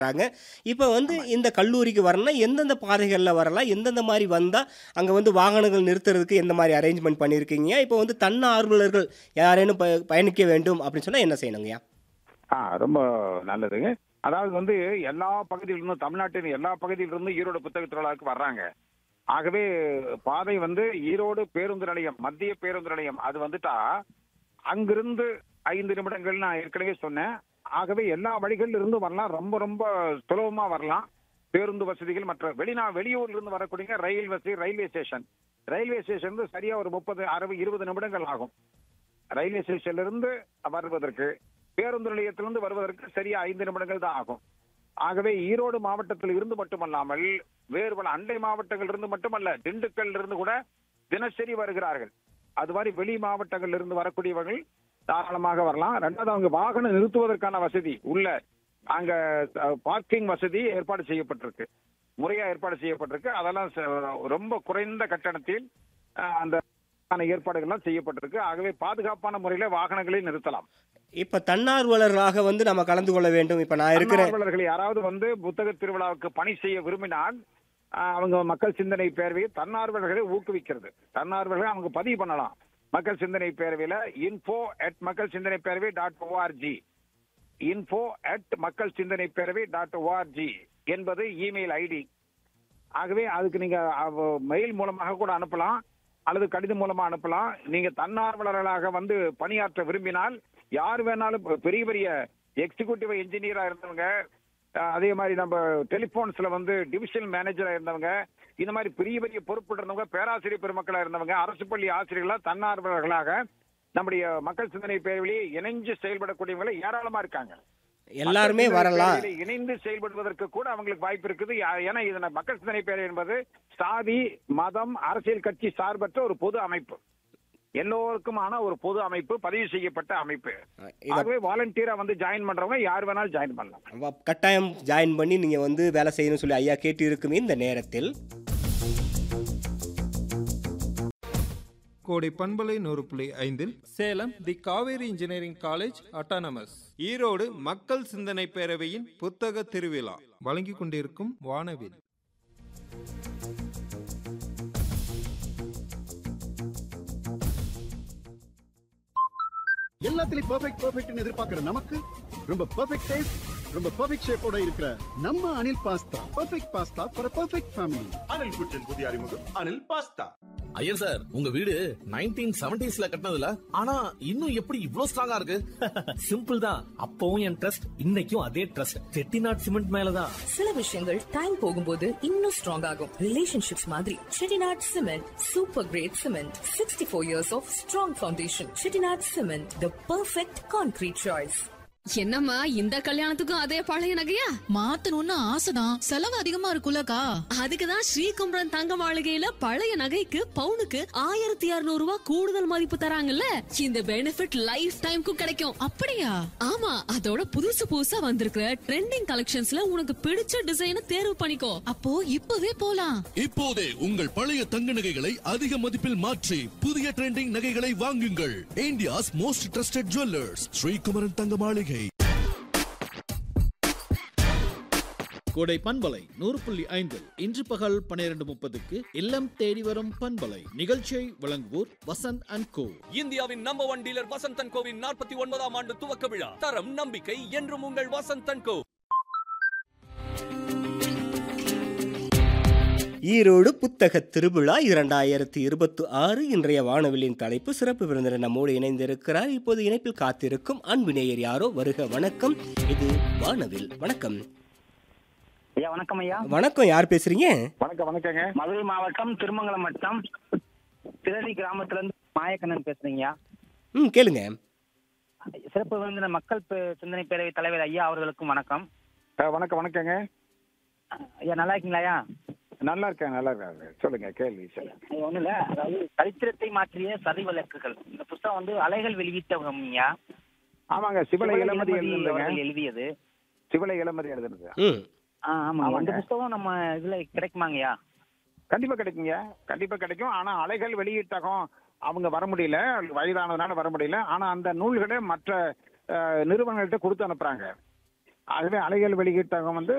றாங்க. இப்ப வந்து இந்த கல்லூரிக்கு வரணும்னா, எந்தெந்த பாதைகள்ல வரலாம்? எந்தெந்த மாரி வந்தா, அங்க வந்து வாகனங்கள் நிறுத்துறதுக்கு எந்த மாரி அரேஞ்ச்மென்ட் பண்ணியிருக்கீங்க? இப்ப வந்து தன்னார்வலர்கள் யாரேனும் ப பயணிக்க வேண்டும் அப்படின்னு சொன்னா என்ன செய்யணுங்கய்யா? ஆ ரொம்ப நல்லதுங்க. அதாவது வந்து எல்லா பகுதியிலிருந்தும் தமிழ்நாட்டின் எல்லா பகுதியிலிருந்தும் ஈரோடு புத்தக திருவிழாவுக்கு வர்றாங்க. ஆகவே பாதை வந்து ஈரோடு பேருந்து நிலையம், மத்திய பேருந்து நிலையம் அது வந்துட்டா, அங்கிருந்து 5 நிமிடங்கள் நான் ஏற்கனவே சொன்னேன். ஆகவே எல்லா வழிகளில் இருந்து வரலாம். ரொம்ப ரொம்ப சுலபமா வரலாம். பேருந்து வசதிகள் மற்ற வெளிநா வெளியூர்ல இருந்து வரக்கூடிய ரயில் வசதி, ரயில்வே ஸ்டேஷன். ரயில்வே ஸ்டேஷன் வந்து சரியா ஒரு 30, 60, 20 நிமிடங்கள் ஆகும். ரயில்வே ஸ்டேஷன்ல இருந்து வருவதற்கு, பேருந்து நிலையத்திலிருந்து வருவதற்கு சரியா 5 நிமிடங்கள் தான் ஆகும். ஆகவே ஈரோடு மாவட்டத்தில் இருந்து மட்டுமல்லாமல், வேறு பல அண்டை மாவட்டங்கள் இருந்து மட்டுமல்ல, திண்டுக்கல்ல இருந்து கூட தினசரி வருகிறார்கள். அது மாதிரி வெளி மாவட்டங்கள்ல இருந்து வரக்கூடியவர்கள் தாராளமாக வரலாம். ரெண்டாவது அவங்க வாகனம் நிறுத்துவதற்கான வசதி உள்ள அங்க பார்க்கிங் வசதி ஏற்பாடு செய்யப்பட்டிருக்கு. முறையா ஏற்பாடு செய்யப்பட்டிருக்கு. அதெல்லாம் ச- ரொம்ப குறைந்த கட்டணத்தில் அஹ், அந்த ஆன ஏற்பாடுகள்லாம் செய்யப்பட்டிருக்கு. ஆகவே பாதுகாப்பான முறையில வாகனங்களை நிறுத்தலாம். இப்ப தன்னார்வலர்களாக வந்து நம்ம கலந்து கொள்ள வேண்டும். இப்ப நான் இருக்கிற தன்னார்வலர்கள் யாராவது வந்து புத்தக திருவிழாவுக்கு பணி செய்ய விரும்பினால் ஆஹ், அவங்க மக்கள் சிந்தனை பேரவையை தன்னார்வலர்களை ஊக்குவிக்கிறது தன்னார்வலர்களை அவங்க பதிவு பண்ணலாம் மக்கள் சிந்தனை பேரவையில info at Makkal Sinthanai Peravai dot O R G info at Makkal Sinthanai Peravai dot org என்பது இமெயில் ஐடி ஆகவே அதுக்கு நீங்க மெயில் மூலமாக கூட அனுப்பலாம் அல்லது கடிதம் மூலமா அனுப்பலாம் நீங்க தன்னார்வலர்களாக வந்து பணியாற்ற விரும்பினால் யார் வேணாலும் இப்ப பெரிய பெரிய எக்ஸிகியூட்டிவ் இன்ஜினியரா இருந்தவங்க அஹ், அதே மாதிரி நம்ம டெலிபோன்ஸ்ல வந்து டிவிஷன் மேனேஜரா இருந்தவங்க இந்த மாதிரி பெரிய பெரிய பொறுப்பு இருந்தவங்க பேராசிரியர் பெருமக்களா இருந்தவங்க அரசு பள்ளி ஆசிரியர்களா தன்னார்வலர்களாக நம்முடைய மக்கள் சிந்தனை பேரவையிலேயே இணைஞ்சு செயல்படக்கூடியவங்க ஏராளமா இருக்காங்க எல்லாருமே மக்கள் சிந்தனை வரலாம். பேரவையில இணைந்து செயல்படுவதற்கு கூட அவங்களுக்கு வாய்ப்பு இருக்குது யா- ஏன்னா இது நம்ம மக்கள் சிந்தனை பேரவை என்பது சாதி மதம் அரசியல் கட்சி சார்பற்ற ஒரு பொது அமைப்பு எல்லோருக்குமான ஒரு பொது அமைப்பு பதிவு செய்யப்பட்ட அமைப்பு இத ஆகவே வாலண்டியரா வந்து ஜாயின் பண்றவங்க யார் வேணாலும் ஜாயின் பண்ணலாம் வ- கட்டாயம் ஜாயின் பண்ணி நீங்க வந்து வேலை செய்யணும்னு சொல்லி ஐயா கேட்டு இருக்குமே இந்த நேரத்தில் கோடை பண்பலை நூறு புள்ளி ஐந்தில் Salem the Kaveri engineering college autonomous Erode மக்கள் சிந்தனை பேரவையின் புத்தக திருவிழா வழங்கிக் கொண்டிருக்கும் வானவில் எல்லாத்துலயும் பெர்ஃபெக்ட் பெர்ஃபெக்ட்னு எதிர்பார்க்கிற நமக்கு ரொம்ப பெர்ஃபெக்ட் டேஸ்ட் ரொம்ப பெர்ஃபெக்ட் ஷேப்போட இருக்கிற நம்ம Anil pasta perfect pasta for perfect family Anil kitchen புதிய அறிமுகம் அனில் பாஸ்தா ஐயர் சார் உங்க வீடு நைன்டீன் செவன்டிஸ்ல கட்டினதுல ஆனா இன்னும் எப்படி இவ்ளோ ஸ்ட்ராங்கா இருக்கு சிம்பிள் தான் அப்பவும் என் ட்ரஸ்ட் இன்னைக்கும் அதே ட்ரஸ்ட் செட்டிநாட் சிமெண்ட் மேலதான் சில விஷயங்கள் டைம் போகும்போது இன்னும் ஸ்ட்ராங் ஆகும் ரிலேஷன்ஷிப்ஸ் மாதிரி Chettinad cement super great cement sixty four years of strong foundation Chettinad cement the perfect concrete choice என்னம்மா இந்த கல்யாணத்துக்கும் அதே பழைய நகையா மாத்தணும்னு ஆசைதான் செலவு அதிகமா இருக்குல்லக்கா அதுக்குதான் ஸ்ரீகும்பரம் தங்க மாளிகையில பழைய நகைக்கு பவுனுக்கு ஆயிரத்தி இருநூறு ரூபாய் கூடுதல் மதிப்பு தராங்கல்ல இந்த பெனிஃபிட் லைஃப் டைம்க்கும் கிடைக்கும் அப்படியா ஆமா அதோட புதுசு புதுசா வந்திருக்கிற ட்ரெண்டிங் கலெக்ஷன்ஸ்ல உனக்கு பிடிச்ச டிசைனை தேர்வு பண்ணிக்கோ அப்போ இப்பவே போலாம் இப்போதே உங்கள் பழைய தங்க நகைகளை அதிக மதிப்பில் மாற்றி புதிய ட்ரெண்டிங் நகைகளை வாங்குங்கள் India's most trusted jewellers Srikumaran Thanga Maligai கோடை பண்பலை நூறு புள்ளி ஐந்தில் இன்று பகல் பன்னிரண்டு முப்பதுக்கு இல்லம் தேடி வரும் பண்பலை நிகழ்ச்சியை வழங்குவோர் வசந்த் அண்ட் கோ இந்தியாவின் நம்பர் ஒன் டீலர் வசந்தன் கோவின் நாற்பத்தி ஒன்பதாம் ஆண்டு துவக்க விழா தரம் நம்பிக்கை என்றும் உங்கள் வசந்தன் கோ ஈரோடு புத்தக திருவிழா இரண்டாயிரத்தி இருபத்தி ஆறு இன்றைய வானவிலின் தலைப்பு சிறப்பு விருந்தினர் நம்மோடு இணைந்திருக்கிறார் இப்போது இணைப்பில் காத்திருக்கும் அன்பினேயர் யாரோ வருக வணக்கம் இது வானவில் வணக்கம் ஐயா வணக்கம் ஐயா வணக்கம் யார் பேசுறீங்க வணக்கம் வணக்கங்க மதுரை மாவட்டம் திருமங்கலம் வட்டம் திரதி கிராமத்துல இருந்து மாயக்கண்ணன் பேசுறீங்கய்யா ம் கேளுங்க சிறப்பு விருந்தினர் மக்கள் பே- சிந்தனை பேரவை தலைவர் ஐயா அவர்களுக்கும் வணக்கம் அஹ், வணக்கம் வணக்கங்க ஐயா நல்லா இருக்கீங்களா ஐயா நல்லா இருக்கேன் நல்லா இருக்காங்க சொல்லுங்க கேள்வி சொல்லுங்க ஐயா, ஒண்ணும் இல்ல அதாவது சரித்திரத்தை மாற்றிய சதி வழக்குகள் இந்த புத்தகம் வந்து அலைகள் வெளியிட்டவங்க ஐயா ஆமாங்க சிவலை சிவலை இளமதி இளமதி எழுதுங்க அவர்கள் எழுதியது சிவலை இளமதி எழுதுனது ம் ஆ, ஆமா ஆமாங்க. அந்த புத்தகம் நம்ம இதுல கிடைக்குமாங்கய்யா கண்டிப்பா கிடைக்குங்க கண்டிப்பா கிடைக்கும் ஆனா அலைகள் வெளியிட்டகம் அவங்க வர முடியல வயதானதுனால வர முடியல ஆனா அந்த நூல்களை மற்ற அஹ், நிறுவனங்கள்ட்ட கொடுத்து அனுப்புறாங்க ஆகவே அலைகள் வெளியிட்டகம் வந்து